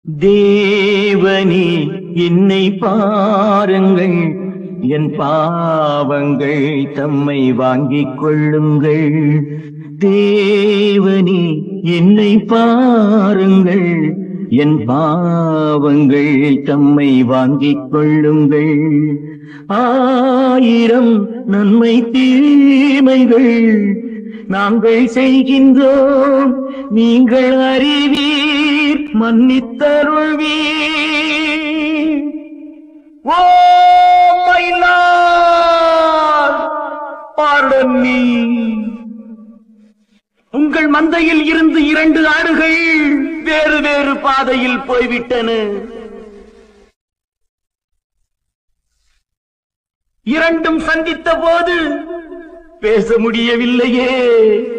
தேவனே என்னை பாருங்கள் என் பாவங்கள் தம்மை வாங்கிக் கொள்ளுங்கள் தேவனே என்னை பாருங்கள் என் பாவங்கள் தம்மை வாங்கிக் கொள்ளுங்கள் ஆயிரம் நன்மை தீமைகள் நாங்கள் செய்கின்றோம் நீங்கள் அறிவீர் மன்னித்தருள்வீர் ஓ மயிலார் pardon me. உங்கள் மந்தையில் இருந்து இரண்டு ஆடுகள் வேறு வேறு பாதையில் போய்விட்டன இரண்டும் சந்தித்த போது பேச முடியவில்லையே